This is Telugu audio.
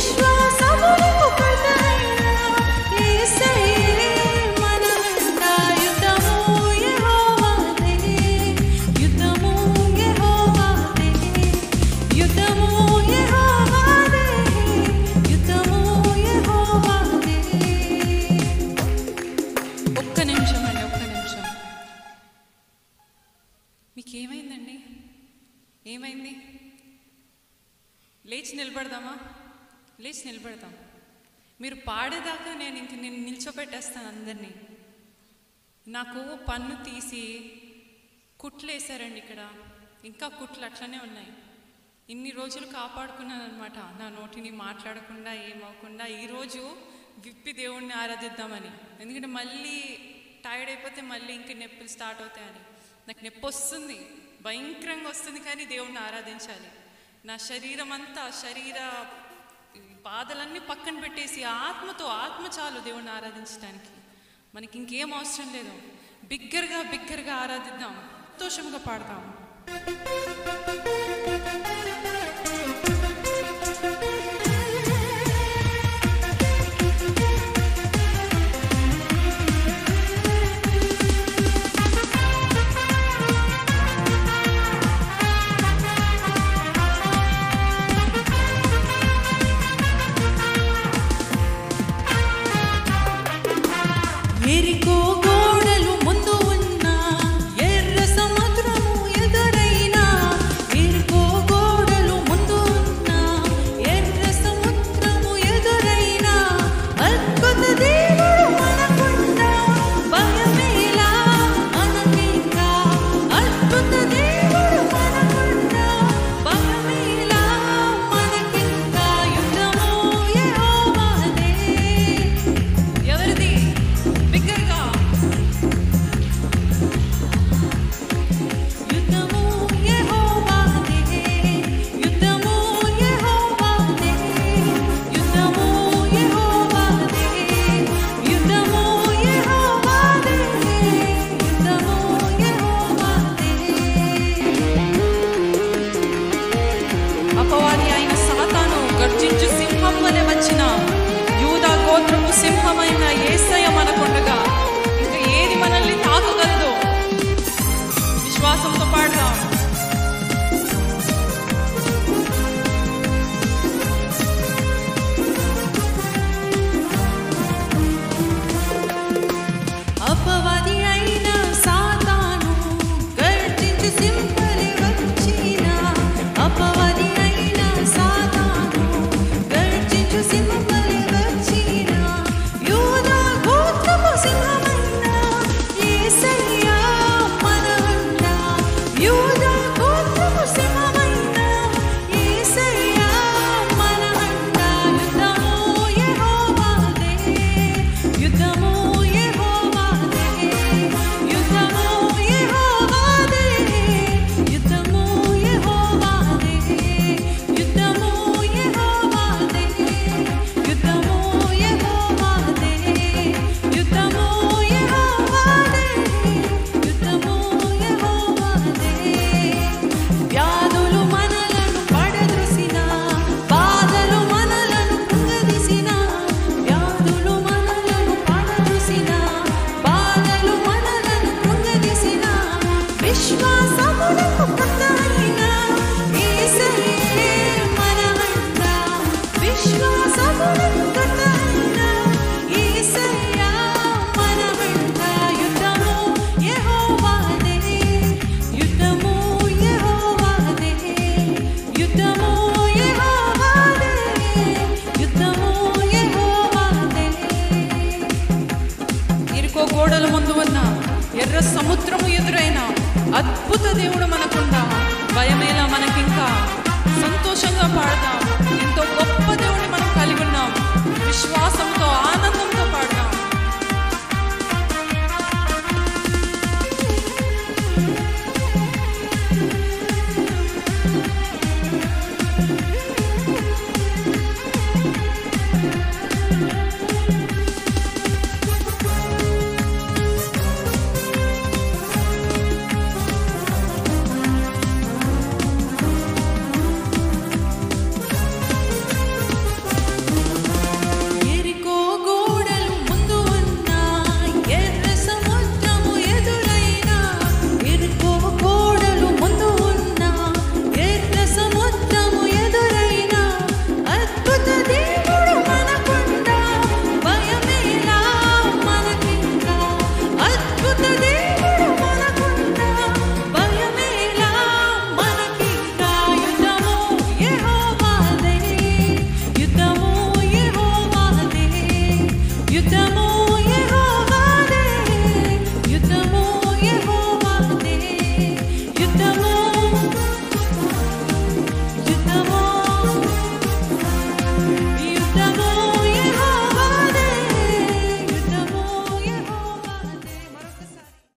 విశ్వాసమునకు కర్తయైన యేసయ్యే మన వెంట యుద్ధము యెహోవాదే యుద్ధము యెహోవాదే యుద్ధము యెహోవాదే యుద్ధము యెహోవాదే ఒక్క నిమిషం అండి ఒక్క నిమిషం మీకు ఏమైందండి ఏమైంది లేచి నిలబడదామా లేచి నిలబడదాం మీరు పాడేదాకా నేను ఇంక నేను నిల్చోబెట్టేస్తాను అందరినీ నాకు పన్ను తీసి కుట్లు వేసారండి ఇక్కడ ఇంకా కుట్లు అట్లనే ఉన్నాయి ఇన్ని రోజులు కాపాడుకున్నాను అనమాట నా నోటిని మాట్లాడకుండా ఏమవకుండా ఈరోజు విప్పి దేవుణ్ణి ఆరాధిద్దామని ఎందుకంటే మళ్ళీ టైర్డ్ అయిపోతే మళ్ళీ ఇంక నొప్పులు స్టార్ట్ అవుతాయని నాకు నొప్పి వస్తుంది భయంకరంగా వస్తుంది కానీ దేవుణ్ణి ఆరాధించాలి నా శరీరం అంతా శరీర బాధలన్నీ పక్కన పెట్టేసి ఆత్మతో ఆత్మ చాలు దేవుణ్ణి ఆరాధించడానికి మనకి ఇంకేం అవసరం లేదు బిగ్గరగా బిగ్గరగా ఆరాధిద్దాం సంతోషంగా పాడదాం ఎరికో గోడలు ముందు ఉన్న ఎర్ర సముద్రము ఎదురైనా ఎరికో గోడలు ముందు ఉన్న ఎర్ర సముద్రము ఎదురైనా అద్భుత దేవుడు మనకుండా భయమేలా మనకింకా అద్భుత దేవుడు మనకుండా భయమేలా మనకింకా యుద్ధము యెహోవాదే ఎవరిది బిగ్గరగా యుద్ధము యెహోవాదే యుద్ధము యెహోవాదే యుద్ధము యెహోవాదే యుద్ధము యెహోవాదే యుద్ధము యెహోవాదే అపవాది అయిన సాతాను గర్జించు సింహం వలె వచ్చిన యూదా గోత్రపు సింహమైన ఏసయ మనకుండగా ఇంకా ఏది మనల్ని తాకగలదు విశ్వాసంతో పాడదాం అపవాది అయిన సాతాను గర్జించు సింహలే వచ్చిన అపవాది అయిన సాతాను గర్జించు సింహలే వచ్చిన యూదా గోత్రపు సింహమైన యేసయ్యా మన అండ యూదా గోత్రపు సింహమైన యేసయ్యా మన అండ యుద్ధము యెహోవాదే యుద్ధము యెహోవాదే యుద్ధము యెహోవాదే యుద్ధము యెహోవాదే యుద్ధము యెహోవాదే యుద్ధము యెహోవాదే యుద్ధము యెహోవాదే యుద్ధము యెహోవాదే వ్యాధులు మనలను పడద్రోసిన బాధలు మనలను కృంగదీసిన వ్యాధులు మనలను పడద్రోసిన బాధలు మనలను కృంగదీసిన విశ్వాసమునకు కర్తయైన యేసయ్యే మన వెంట విశ్వాసమునకు కర్తయైన యేసయ్యా మన వెంట యుద్ధము యెహోవాదే యుద్ధము యెహోవాదే యుద్ధము యెహోవాదే యుద్ధము యెహోవాదే ఇరుకో గోడల ముందు ఉన్న ఎర్ర సముద్రము ఎదురైన అద్భుత దేవుడు మనకుండా భయమేలా మనకింకా సంతోషంగా పాడదాం ఎంతో గొప్ప దేవుడిని మనం కలిగి ఉన్నాం విశ్వాసంతో ఆనందంతో పాడదాం రక్తము